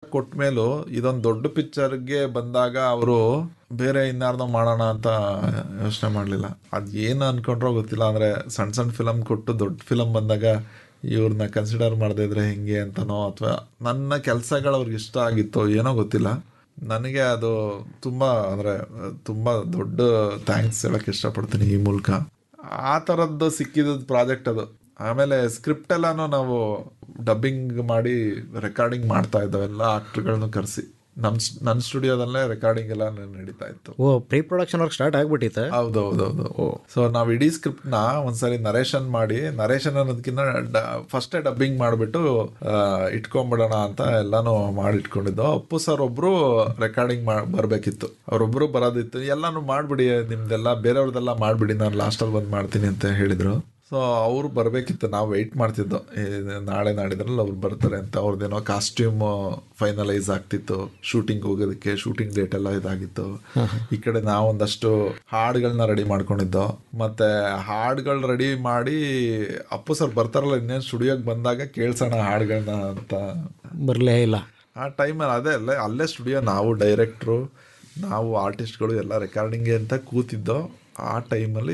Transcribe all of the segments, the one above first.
ಕೊಟ್ಟ ಮೇಲೂ ಇದೊಂದು ದೊಡ್ಡ ಪಿಕ್ಚರ್ಗೆ ಬಂದಾಗ ಅವರು ಬೇರೆ ಇನ್ಯಾರ್ದೋ ಮಾಡೋಣ ಅಂತ ಯೋಚನೆ ಮಾಡಲಿಲ್ಲ ಅದು ಏನು ಅನ್ಕೊಂಡ್ರೋ ಗೊತ್ತಿಲ್ಲ ಅಂದರೆ ಸಣ್ಣ ಸಣ್ಣ ಫಿಲಮ್ ಕೊಟ್ಟು ದೊಡ್ಡ ಫಿಲಮ್ ಬಂದಾಗ ಇವ್ರನ್ನ ಕನ್ಸಿಡರ್ ಮಾಡದೇ ಇದ್ರೆ ಹೆಂಗೆ ಅಂತನೋ ಅಥವಾ ನನ್ನ ಕೆಲಸಗಳು ಅವ್ರಿಗೆ ಇಷ್ಟ ಆಗಿತ್ತೋ ಏನೋ ಗೊತ್ತಿಲ್ಲ ನನಗೆ ಅದು ತುಂಬ ಅಂದರೆ ತುಂಬ ದೊಡ್ಡ ಥ್ಯಾಂಕ್ಸ್ ಹೇಳಕ್ಕೆ ಇಷ್ಟಪಡ್ತೀನಿ ಈ ಮೂಲಕ ಆ ಥರದ್ದು ಸಿಕ್ಕಿದ ಪ್ರಾಜೆಕ್ಟ್ ಅದು ಆಮೇಲೆ ಸ್ಕ್ರಿಪ್ಟ್ ಎಲ್ಲಾನು ನಾವು ಡಬ್ಬಿಂಗ್ ಮಾಡಿ ರೆಕಾರ್ಡಿಂಗ್ ಮಾಡ್ತಾ ಇದ್ದೋ ಎಲ್ಲ ಆಕ್ಟರ್ಗಳನ್ನು ಕರೆಸಿ ನಮ್ಮ ನನ್ನ ಸ್ಟುಡಿಯೋದಲ್ಲೇ ರೆಕಾರ್ಡಿಂಗ್ ಎಲ್ಲ ನಡೀತಾ ಇತ್ತು ಓ ಪ್ರೀ ಪ್ರೊಡಕ್ಷನ್ ವರ್ಕ್ ಸ್ಟಾರ್ಟ್ ಆಗ್ಬಿಟ್ಟಿತ್ತು ಹೌದೌದೌದು ಸೊ ನಾವು ಇಡೀ ಸ್ಕ್ರಿಪ್ಟ್ ನ ಒಂದ್ಸರಿ ನರೇಷನ್ ಮಾಡಿ ನರೇಷನ್ ಅನ್ನೋದಕ್ಕಿಂತ ಫಸ್ಟೇ ಡಬ್ಬಿಂಗ್ ಮಾಡಿಬಿಟ್ಟು ಇಟ್ಕೊಂಡ್ಬಿಡೋಣ ಅಂತ ಎಲ್ಲಾನು ಮಾಡಿ ಇಟ್ಕೊಂಡಿದ್ದು ಅಪ್ಪು ಸರ್ ಒಬ್ರು ರೆಕಾರ್ಡಿಂಗ್ ಬರ್ಬೇಕಿತ್ತು ಅವ್ರೊಬ್ರು ಬರೋದಿತ್ತು ಎಲ್ಲಾನು ಮಾಡ್ಬಿಡಿ ನಿಮ್ದೆಲ್ಲ ಬೇರೆಯವ್ರದೆಲ್ಲ ಮಾಡ್ಬಿಡಿ ನಾನು ಲಾಸ್ಟಲ್ಲಿ ಬಂದು ಮಾಡ್ತೀನಿ ಅಂತ ಹೇಳಿದ್ರು ಸೊ ಅವ್ರು ಬರಬೇಕಿತ್ತು ನಾವು ವೆಯ್ಟ್ ಮಾಡ್ತಿದ್ದೋ ಏ, ನಾಳೆ ನಾಡಿದ್ರಲ್ಲಿ ಅವ್ರು ಬರ್ತಾರೆ ಅಂತ ಅವ್ರದ್ದೇನೋ ಕಾಸ್ಟ್ಯೂಮ್ ಫೈನಲೈಸ್ ಆಗ್ತಿತ್ತು ಶೂಟಿಂಗ್ ಹೋಗೋದಕ್ಕೆ ಶೂಟಿಂಗ್ ಡೇಟ್ ಎಲ್ಲ ಇದಾಗಿತ್ತು ಈ ಕಡೆ ನಾವು ಒಂದಷ್ಟು ಹಾಡುಗಳನ್ನ ರೆಡಿ ಮಾಡ್ಕೊಂಡಿದ್ದೋ ಮತ್ತೆ ಹಾಡುಗಳು ರೆಡಿ ಮಾಡಿ ಅಪ್ಪು ಸರ್ ಬರ್ತಾರಲ್ಲ ಇನ್ನೇನು ಸ್ಟುಡಿಯೋಗೆ ಬಂದಾಗ ಕೇಳ್ಸೋಣ ಹಾಡುಗಳನ್ನ ಅಂತ ಬರಲೇ ಇಲ್ಲ ಆ ಟೈಮಲ್ಲಿ ಅದೇ ಅಲ್ಲೇ ಅಲ್ಲೇ ಸ್ಟುಡಿಯೋ ನಾವು ಡೈರೆಕ್ಟ್ರು ನಾವು ಆರ್ಟಿಸ್ಟ್ಗಳು ಎಲ್ಲ ರೆಕಾರ್ಡಿಂಗ್ಗೆ ಅಂತ ಕೂತಿದ್ದೋ ಆ ಟೈಮಲ್ಲಿ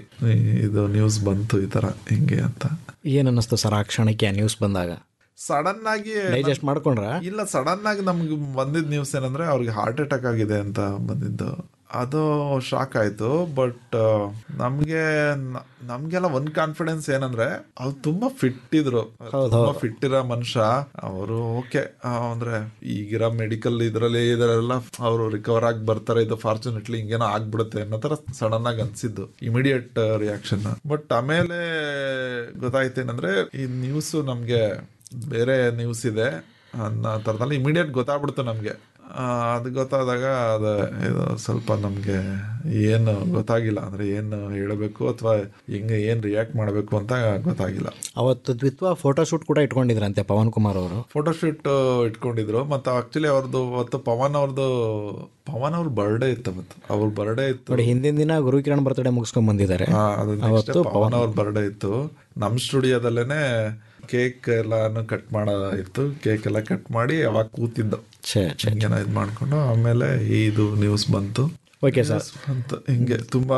ಇದು ನ್ಯೂಸ್ ಬಂತು ಈ ಥರ ಹಿಂಗೆ ಅಂತ ಏನ್ ಅನ್ನಿಸ್ತು ಸರ್ ಆ ಕ್ಷಣಕ್ಕೆ ನ್ಯೂಸ್ ಬಂದಾಗ ಸಡನ್ ಆಗಿ ಡೈಜೆಸ್ಟ್ ಮಾಡ್ಕೊಂಡ್ರ ಇಲ್ಲ ಸಡನ್ ಆಗಿ ನಮ್ಗೆ ಬಂದಿದ್ದ ನ್ಯೂಸ್ ಏನಂದ್ರೆ ಅವ್ರಿಗೆ ಹಾರ್ಟ್ ಅಟ್ಯಾಕ್ ಆಗಿದೆ ಅಂತ ಬಂದಿದ್ದು ಅದು ಶಾಕ್ ಆಯ್ತು ಬಟ್ ನಮ್ಗೆ ನ- ನಮ್ಗೆಲ್ಲ ಒಂದ್ ಕಾನ್ಫಿಡೆನ್ಸ್ ಏನಂದ್ರೆ ಅವ್ರು ತುಂಬಾ ಫಿಟ್ ಇದ್ರು ತುಂಬಾ ಫಿಟ್ ಇರೋ ಮನುಷ್ಯ ಅವರು ಓಕೆ ಅಂದ್ರೆ ಈಗಿರೋ ಮೆಡಿಕಲ್ ಇದ್ರಲ್ಲಿ ಇದರೆಲ್ಲ ಅವರು ರಿಕವರ್ ಆಗಿ ಬರ್ತಾರೆ ಇದು ಫಾರ್ಚುನೇಟ್ಲಿ ಹಿಂಗೇನೋ ಆಗ್ಬಿಡುತ್ತೆ ಅನ್ನೋ ತರ ಸಡನ್ ಆಗಿ ಅನ್ಸಿದ್ದು ಇಮಿಡಿಯೇಟ್ ರಿಯಾಕ್ಷನ್ ಬಟ್ ಆಮೇಲೆ ಗೊತ್ತಾಯ್ತೇನಂದ್ರೆ ಈ ನ್ಯೂಸ್ ನಮ್ಗೆ ಬೇರೆ ನ್ಯೂಸ್ ಇದೆ ಅನ್ನೋ ಥರದಲ್ಲಿ ಇಮಿಡಿಯೇಟ್ ಗೊತ್ತಾಗ್ಬಿಡ್ತು ನಮಗೆ ಅದು ಗೊತ್ತಾದಾಗ ಅದು ಇದು ಸ್ವಲ್ಪ ನಮಗೆ ಏನು ಗೊತ್ತಾಗಿಲ್ಲ ಅಂದರೆ ಏನು ಹೇಳಬೇಕು ಅಥವಾ ಹೆಂಗೆ ಏನು ರಿಯಾಕ್ಟ್ ಮಾಡಬೇಕು ಅಂತ ಗೊತ್ತಾಗಿಲ್ಲ ಅವತ್ತು ದ್ವಿತ್ವ ಫೋಟೋ ಶೂಟ್ ಕೂಡ ಇಟ್ಕೊಂಡಿದ್ರಂತೆ ಪವನ್ ಕುಮಾರ್ ಅವರು ಫೋಟೋಶೂಟ್ ಇಟ್ಕೊಂಡಿದ್ರು ಮತ್ತು ಆ್ಯಕ್ಚುಲಿ ಅವ್ರದ್ದು ಅವತ್ತು ಪವನ್ ಅವ್ರದ್ದು ಪವನ್ ಅವ್ರ ಬರ್ಡೇ ಇತ್ತು ಅವತ್ತು ಅವ್ರ ಬರ್ಡೇ ಇತ್ತು ನೋಡಿ ಹಿಂದಿನ ದಿನ ಗುರು ಕಿರಣ್ ಬರ್ತಡೇ ಮುಗಿಸ್ಕೊಂಡ್ ಬಂದಿದ್ದಾರೆ ಹಾ, ಅದು next day ಪವನ್ ಅವ್ರ ಬರ್ಡೇ ಇತ್ತು ನಮ್ಮ ಸ್ಟುಡಿಯೋದಲ್ಲೇನೆ ಕೇಕ್ ಎಲ್ಲಾನು ಕಟ್ ಮಾಡೋ ಇತ್ತು ಕೇಕ್ ಎಲ್ಲ ಕಟ್ ಮಾಡಿ ಅವಾಗ ಕೂತಿದ್ದು ಛೇ ಛೇ ಹಿಂಗೇನೋ ಇದು ಮಾಡ್ಕೊಂಡು ಆಮೇಲೆ ಇದು ನ್ಯೂಸ್ ಬಂತು ಓಕೆ ಸರ್ ಅಂತ ಹಿಂಗೆ ತುಂಬಾ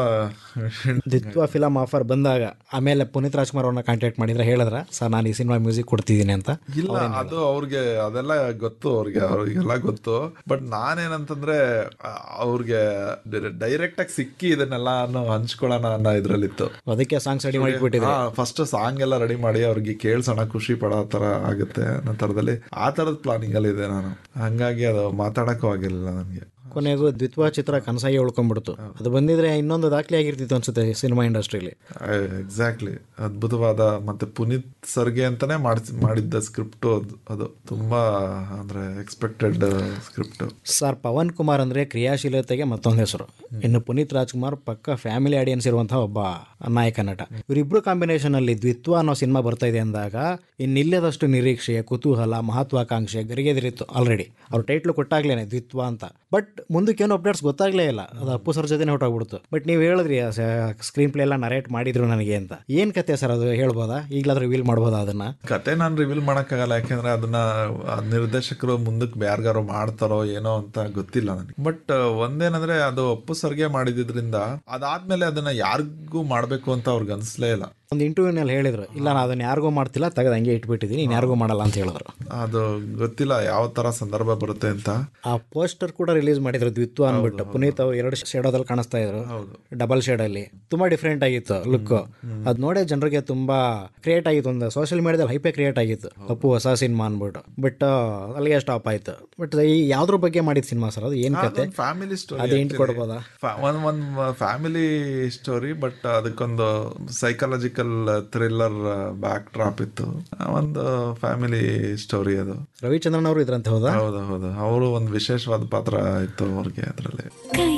ದ್ವಿತ್ವ ಫಿಲಮ್ ಆಫರ್ ಬಂದಾಗ ಆಮೇಲೆ ಪುನೀತ್ ರಾಜ್ಕುಮಾರ್ ಅವ್ರನ್ನ ಕಾಂಟ್ಯಾಕ್ಟ್ ಮಾಡಿದ್ರೆ ಹೇಳಿದ್ರ ಸರ್ ನಾನು ಈ ಸಿನಿಮಾ ಮ್ಯೂಸಿಕ್ ಕೊಡ್ತಿದ್ದೀನಿ ಅಂತ ಇಲ್ಲ ಅದು ಅವ್ರಿಗೆ ಅದೆಲ್ಲ ಗೊತ್ತು ಅವ್ರಿಗೆ ಅವ್ರಿಗೆಲ್ಲ ಗೊತ್ತು ಬಟ್ ನಾನೇನಂತಂದ್ರೆ ಆ, ಅವ್ರಿಗೆ ಡೈರೆಕ್ಟ್ ಆಗಿ ಸಿಕ್ಕಿ ಇದನ್ನೆಲ್ಲ ಹಂಚ್ಕೊಳ್ಳೋಣ ಅನ್ನೋ ಇದ್ರಲ್ಲಿತ್ತು ಅದಕ್ಕೆ ಸಾಂಗ್ಸ್ ರೆಡಿ ಮಾಡಿ ಇಟ್ಬಿಟ್ಟಿದ್ರು ಫಸ್ಟ್ ಸಾಂಗ್ ಎಲ್ಲ ರೆಡಿ ಮಾಡಿ ಅವ್ರಿಗೆ ಕೇಳ್ಸೋಣ ಖುಷಿ ಪಡೋ ತರ ಆಗುತ್ತೆ ಅನ್ನೋ ತರದಲ್ಲಿ ಆ ತರದ ಪ್ಲಾನಿಂಗ್ ಅಲ್ಲಿ ಇದೆ ನಾನು ಹಂಗಾಗಿ ಅದು ಮಾತಾಡಕ್ಕೂ ಆಗಿರ್ಲಿಲ್ಲ ನನಗೆ ಕೊನೆಗೂ ದ್ವಿತ್ವ ಚಿತ್ರ ಕನಸಾಗಿ ಉಳ್ಕೊಂಡ್ಬಿಡ್ತು ಅದು ಬಂದಿದ್ರೆ ಇನ್ನೊಂದು ದಾಖಲೆ ಆಗಿರ್ತಿತ್ತು ಅನ್ಸುತ್ತೆ ಸಿನಿಮಾ ಇಂಡಸ್ಟ್ರಿಲಿ ಎಕ್ಸಾಕ್ಟ್ಲಿ ಅದ್ಭುತವಾದ ಮತ್ತೆ ಪುನೀತ್ ಸರ್ಗೆ ಅಂತಾನೆ ಮಾಡಿಸ್ ಮಾಡಿದ್ದ ಸ್ಕ್ರಿಪ್ಟ್ ಅದು ಅದು ತುಂಬಾ ಅಂದ್ರೆ expected script sir Pavan Kumar ಅಂದ್ರೆ ಕ್ರಿಯಾಶೀಲತೆಗೆ ಮತ್ತೊಂದು ಹೆಸರು ಇನ್ನು ಪುನೀತ್ ರಾಜ್ಕುಮಾರ್ ಪಕ್ಕ ಫ್ಯಾಮಿಲಿ ಆಡಿಯನ್ಸ್ ಇರುವಂತಹ ಒಬ್ಬ ನಾಯಕ ನಟ ಇವರಿಬ್ರು ಕಾಂಬಿನೇಷನ್ ಅಲ್ಲಿ ದ್ವಿತ್ವ ಅನ್ನೋ ಸಿನಿಮಾ ಬರ್ತಾ ಇದೆ ಅಂದಾಗ ಇನ್ನಿಲ್ಲದಷ್ಟು ನಿರೀಕ್ಷೆ ಕುತೂಹಲ ಮಹತ್ವಾಕಾಂಕ್ಷೆ ಗರಿಗೆದಿರಿತ್ತು ಆಲ್ರೆಡಿ ಅವ್ರ ಟೈಟ್ಲು ಕೊಟ್ಟಾಗ್ಲೇನೆ ದ್ವಿತ್ವ ಅಂತ ಬಟ್ ಮುಂದಕ್ಕೇನು ಅಪ್ಡೇಟ್ಸ್ ಗೊತ್ತಾಗ್ಲೇ ಇಲ್ಲ ಅದು ಅಪ್ಪು ಸರ್ ಜೊತೆನೇ ಹೊಟ್ಟೋಗ್ಬಿಡ್ತು ಬಟ್ ನೀವು ಹೇಳಿದ್ರಿ ಸ್ಕ್ರೀನ್ ಪ್ಲೇ ಎಲ್ಲ ನರೇಟ್ ಮಾಡಿದ್ರು ನನಗೆ ಅಂತ ಏನ್ ಕತೆ ಸರ್ ಅದು ಹೇಳ್ಬೋದಾ ಈಗಲಾದ್ರೂ ರಿವೀಲ್ ಮಾಡ್ಬೋದಾ ಅದನ್ನ ಕತೆ ನಾನು ರಿವೀಲ್ ಮಾಡೋಕ್ಕಾಗಲ್ಲ ಯಾಕೆಂದ್ರೆ ಅದನ್ನ ಆ ನಿರ್ದೇಶಕರು ಮುಂದಕ್ಕೆ ಯಾರಿಗಾರು ಮಾಡ್ತಾರೋ ಏನೋ ಅಂತ ಗೊತ್ತಿಲ್ಲ ನನಗೆ ಬಟ್ ಒಂದೇನಂದ್ರೆ ಅದು ಅಪ್ಪು ಸರ್ಗೆ ಮಾಡಿದ್ರಿಂದ ಅದಾದ್ಮೇಲೆ ಅದನ್ನ ಯಾರಿಗೂ ಮಾಡ್ಬೇಕು ಅಂತ ಅವ್ರಿಗೆ ಅನ್ಸ್ಲೇ ಇಲ್ಲ ಒಂದು ಇಂಟರ್ವ್ಯೂನಲ್ಲಿ ಹೇಳಿದ್ರು ಇಲ್ಲ ನಾನು ಅದನ್ನ ಯಾರಿಗೂ ಮಾಡ್ತಿಲ್ಲ ತೆಗೆದು ಹಂಗೆ ಇಟ್ಬಿಟ್ಟಿದ್ದೀನಿ ನೀನು ಯಾರಿಗೂ ಮಾಡಲ್ಲ ಅಂತ ಹೇಳಿದ್ರು ಅದು ಗೊತ್ತಿಲ್ಲ ಯಾವ ತರ ಸಂದರ್ಭ ಬರುತ್ತೆ ಅಂತ ಆ ಪೋಸ್ಟರ್ ಕೂಡ ರಿಲೀಸ್ ಮಾಡಿದ್ರು ದ್ವಿತ್ವ ಅಂದ್ಬಿಟ್ಟು ಪುನೀತ್ ಅವ್ರು ಎರಡು ಶೇಡೋದಲ್ಲಿ ಕಾಣಿಸ್ತಾ ಇದ್ರು ಡಬಲ್ ಶೇಡ್ ಅಲ್ಲಿ ತುಂಬಾ ಡಿಫ್ರೆಂಟ್ ಆಗಿತ್ತು ಲುಕ್ ಅದ್ ನೋಡೇ ಜನರಿಗೆ ತುಂಬಾ ಕ್ರಿಯೇಟ್ ಆಗಿತ್ತು ಒಂದು ಸೋಷಿಯಲ್ ಮೀಡಿಯಾದಲ್ಲಿ ಹೈಪೇ ಕ್ರಿಯೇಟ್ ಆಗಿತ್ತು ಅಪ್ಪು ಹೊಸ ಸಿನಿಮಾ ಅಂದ್ಬಿಟ್ಟು ಬಟ್ ಅಲ್ಲಿಗೆ ಸ್ಟಾಪ್ ಆಯ್ತು ಬಟ್ ಈ ಯಾವ್ದ್ರ ಬಗ್ಗೆ ಮಾಡಿದ ಸಿನಿಮಾ ಸರ್ ಅದು ಏನ್ ಕತೆ ಫ್ಯಾಮಿಲಿ ಸ್ಟೋರಿ ಅದು ಇಂಟ್ ಕೊಡ್ಬೋದಾ ಒಂದ್ ಒಂದ್ ಫ್ಯಾಮಿಲಿ ಸ್ಟೋರಿ ಬಟ್ ಅದಕ್ಕೊಂದು ಸೈಕಾಲಜಿಕಲ್ ಥ್ರಿಲ್ಲರ್ ಬ್ಯಾಕ್ ಡ್ರಾಪ್ ಇತ್ತು ಒಂದು ಫ್ಯಾಮಿಲಿ ಸ್ಟೋರಿ ಅದು ರವಿಚಂದ್ರನ್ ಅವರು ಇದ್ರಂತೆ ಹೌದಾ ಹೌದು ಹೌದು ಅವರು ಒಂದು ವಿಶೇಷವಾದ ಪಾತ್ರ ಇತ್ತು ಅವ್ರಿಗೆ ಅದರಲ್ಲಿ ಕೈ